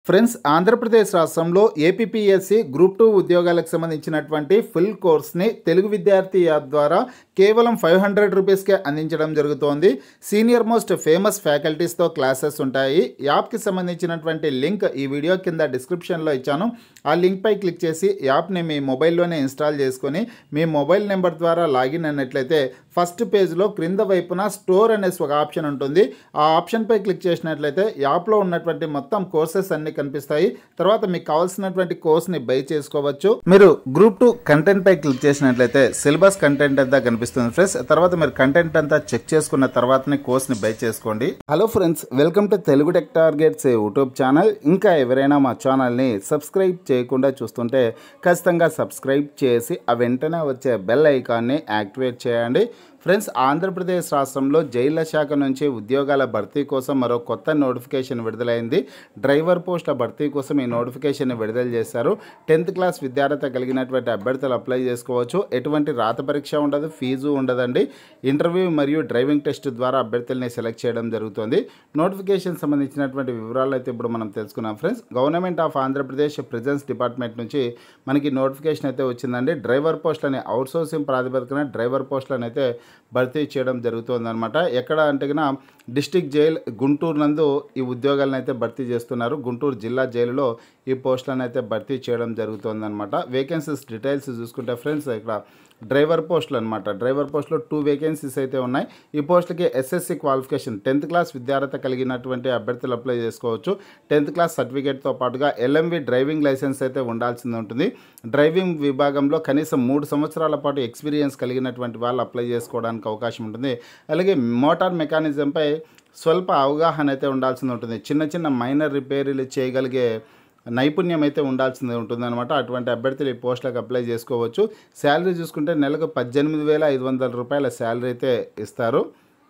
friends Andhra Pradesh రాష్ట్రంలో APPSC group two ఉద్యోగాలకు సంబంధించినటువంటి ఫుల్ కోర్స్ని తెలుగు విద్యార్థి యాప్ ద్వారా కేవలం ఫైవ్ హండ్రెడ్ రూపీస్కే అందించడం జరుగుతోంది సీనియర్ మోస్ట్ ఫేమస్ ఫ్యాకల్టీస్తో క్లాసెస్ ఉంటాయి యాప్కి సంబంధించినటువంటి లింక్ ఈ వీడియో కింద డిస్క్రిప్షన్లో ఇచ్చాను ఆ లింక్పై క్లిక్ చేసి యాప్ని మీ మొబైల్లోనే ఇన్స్టాల్ చేసుకొని మీ మొబైల్ నెంబర్ ద్వారా లాగిన్ అయినట్లయితే ఫస్ట్ పేజ్లో క్రింద వైపున స్టోర్ అనేసి ఒక ఆప్షన్ ఉంటుంది ఆ ఆప్షన్పై క్లిక్ చేసినట్లయితే యాప్లో ఉన్నటువంటి మొత్తం కోర్సెస్ అన్ని కనిపిస్తాయి తర్వాత మీకు కావాల్సినటువంటి కోర్స్ని బై చేసుకోవచ్చు మీరు గ్రూప్ టూ కంటెంట్ పై క్లిక్ చేసినట్లయితే సిలబస్ కంటెంట్ అంతా కనిపిస్తుంది ఫ్రెండ్స్ తర్వాత మీరు కంటెంట్ అంతా చెక్ చేసుకున్న తర్వాతనే కోర్స్ని బై చేసుకోండి hello friends welcome to Telugu tech targets YouTube channel ఇంకా ఎవరైనా మా ఛానల్ని సబ్స్క్రైబ్ చేయకుండా చూస్తుంటే ఖచ్చితంగా సబ్స్క్రైబ్ చేసి ఆ వెంటనే వచ్చే బెల్ ఐకాన్ని యాక్టివేట్ చేయండి ఫ్రెండ్స్ ఆంధ్రప్రదేశ్ రాష్ట్రంలో జైళ్ల శాఖ నుంచి ఉద్యోగాల భర్తీ కోసం మరో కొత్త నోటిఫికేషన్ విడుదలైంది డ్రైవర్ పోస్టుల భర్తీ కోసం ఈ నోటిఫికేషన్ విడుదల చేశారు టెన్త్ క్లాస్ విద్యార్హత కలిగినటువంటి అభ్యర్థులు అప్లై చేసుకోవచ్చు ఎటువంటి రాత పరీక్ష ఉండదు ఫీజు ఉండదండి ఇంటర్వ్యూ మరియు డ్రైవింగ్ టెస్ట్ ద్వారా అభ్యర్థుల్ని సెలెక్ట్ చేయడం జరుగుతుంది నోటిఫికేషన్ సంబంధించినటువంటి వివరాలు అయితే ఇప్పుడు మనం తెలుసుకున్నాం friends government of Andhra Pradesh prisons department నుంచి మనకి నోటిఫికేషన్ అయితే వచ్చిందండి డ్రైవర్ పోస్టులని అవుట్సోర్సింగ్ ప్రాతిపదికన డ్రైవర్ పోస్టులను అయితే భర్తీ చేయడం జరుగుతుందన్నమాట ఎక్కడ అంటే కన్నా డిస్టిక్ జైల్ గుంటూరు నందు ఈ ఉద్యోగాలను అయితే భర్తీ చేస్తున్నారు గుంటూరు జిల్లా జైలులో ఈ పోస్టులను అయితే భర్తీ చేయడం జరుగుతుందన్నమాట వేకెన్సీస్ డీటెయిల్స్ చూసుకుంటే ఫ్రెండ్స్ ఇక్కడ డ్రైవర్ పోస్టులు అనమాట డ్రైవర్ పోస్టులో టూ వేకెన్సీస్ అయితే ఉన్నాయి ఈ పోస్టులకి ఎస్ఎస్సి క్వాలిఫికేషన్ టెన్త్ క్లాస్ విద్యార్హత కలిగినటువంటి అభ్యర్థులు అప్లై చేసుకోవచ్చు టెన్త్ క్లాస్ సర్టిఫికేట్తో పాటుగా ఎల్ఎంవి డ్రైవింగ్ లైసెన్స్ అయితే ఉండాల్సింది ఉంటుంది డ్రైవింగ్ విభాగంలో కనీసం మూడు సంవత్సరాల పాటు ఎక్స్పీరియన్స్ కలిగినటువంటి వాళ్ళు అప్లై చేసుకోవడానికి అవకాశం ఉంటుంది అలాగే మోటార్ మెకానిజంపై స్వల్ప అవగాహన అయితే ఉండాల్సింది ఉంటుంది చిన్న చిన్న మైనర్ రిపేరీలు చేయగలిగే నైపుణ్యం అయితే ఉండాల్సింది ఉంటుందన్నమాట అటువంటి అభ్యర్థులు ఈ పోస్టులకు అప్లై చేసుకోవచ్చు శాలరీ చూసుకుంటే నెలకు పద్దెనిమిది వేల ఐదు వందల రూపాయల శాలరీ అయితే ఇస్తారు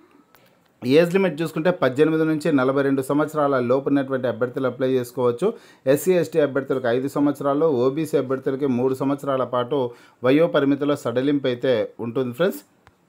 ఏజ్ లిమిట్ చూసుకుంటే పద్దెనిమిది నుంచి నలభై రెండు సంవత్సరాల లోపు ఉన్నటువంటి అభ్యర్థులు అప్లై చేసుకోవచ్చు ఎస్సీ ఎస్టీ అభ్యర్థులకు ఐదు సంవత్సరాలు ఓబీసీ అభ్యర్థులకి మూడు సంవత్సరాల పాటు వయో పరిమితిలో సడలింపు అయితే ఉంటుంది ఫ్రెండ్స్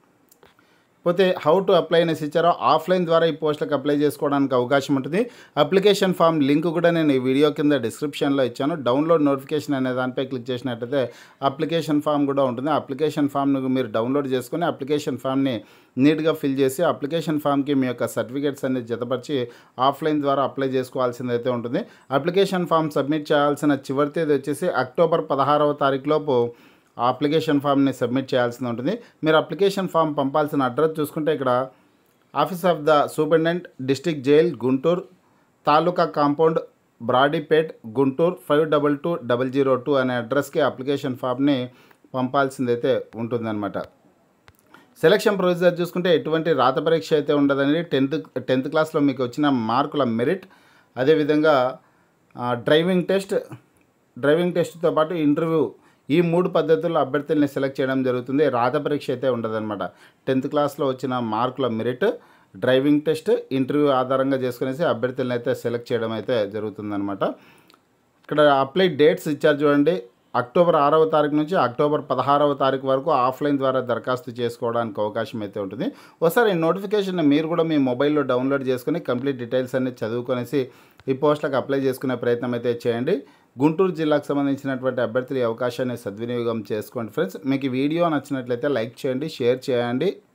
పోతే హౌ టు అప్లై అనేసి ఇచ్చారో ఆఫ్లైన్ ద్వారా ఈ పోస్టులకు అప్లై చేసుకోవడానికి అవకాశం ఉంటుంది అప్లికేషన్ ఫామ్ లింక్ కూడా నేను ఈ వీడియో కింద డిస్క్రిప్షన్లో ఇచ్చాను డౌన్లోడ్ నోటిఫికేషన్ అనే దానిపై క్లిక్ చేసినట్టయితే అప్లికేషన్ ఫామ్ కూడా ఉంటుంది అప్లికేషన్ ఫామ్ను మీరు డౌన్లోడ్ చేసుకొని అప్లికేషన్ ఫామ్ని నీట్గా ఫిల్ చేసి అప్లికేషన్ ఫామ్కి మీ యొక్క సర్టిఫికేట్స్ అనేది జతపరిచి ఆఫ్లైన్ ద్వారా అప్లై చేసుకోవాల్సింది అయితే ఉంటుంది అప్లికేషన్ ఫామ్ సబ్మిట్ చేయాల్సిన చివరి తేదీ వచ్చేసి అక్టోబర్ పదహారవ తారీఖు లోపు ఆ అప్లికేషన్ ఫామ్ని సబ్మిట్ చేయాల్సి ఉంటుంది మీరు అప్లికేషన్ ఫామ్ పంపాల్సిన అడ్రస్ చూసుకుంటే ఇక్కడ office of the superintendent district jail Guntur taluka compound Brodipet Guntur five double two double zero two అనే అడ్రస్కి అప్లికేషన్ ఫామ్ని పంపాల్సిందైతే ఉంటుందన్నమాట సెలక్షన్ ప్రొసీజర్ చూసుకుంటే ఎటువంటి రాత పరీక్ష అయితే ఉండదని టెన్త్ టెన్త్ క్లాస్లో మీకు వచ్చిన మార్కుల మెరిట్ అదేవిధంగా డ్రైవింగ్ టెస్ట్ డ్రైవింగ్ టెస్ట్తో పాటు ఇంటర్వ్యూ ఈ మూడు పద్ధతుల్లో అభ్యర్థుల్ని సెలెక్ట్ చేయడం జరుగుతుంది రాత పరీక్ష అయితే ఉండదన్నమాట టెన్త్ క్లాస్లో వచ్చిన మార్కుల మెరిట్ డ్రైవింగ్ టెస్ట్ ఇంటర్వ్యూ ఆధారంగా చేసుకునేసి అభ్యర్థులను అయితే సెలెక్ట్ చేయడం అయితే జరుగుతుందన్నమాట ఇక్కడ అప్లై డేట్స్ ఇచ్చారు చూడండి అక్టోబర్ ఆరవ తారీఖు నుంచి అక్టోబర్ పదహారవ తారీఖు వరకు ఆఫ్లైన్ ద్వారా దరఖాస్తు చేసుకోవడానికి అవకాశం అయితే ఉంటుంది ఒకసారి ఈ నోటిఫికేషన్ మీరు కూడా మీ మొబైల్లో డౌన్లోడ్ చేసుకుని కంప్లీట్ డీటెయిల్స్ అన్ని చదువుకొనేసి ఈ పోస్టులకు అప్లై చేసుకునే ప్రయత్నం అయితే చేయండి గుంటూరు జిల్లాకు సంబంధించినటువంటి అభ్యర్థులు ఈ అవకాశాన్ని సద్వినియోగం చేసుకోండి ఫ్రెండ్స్ మీకు ఈ వీడియో నచ్చినట్లయితే లైక్ చేయండి షేర్ చేయండి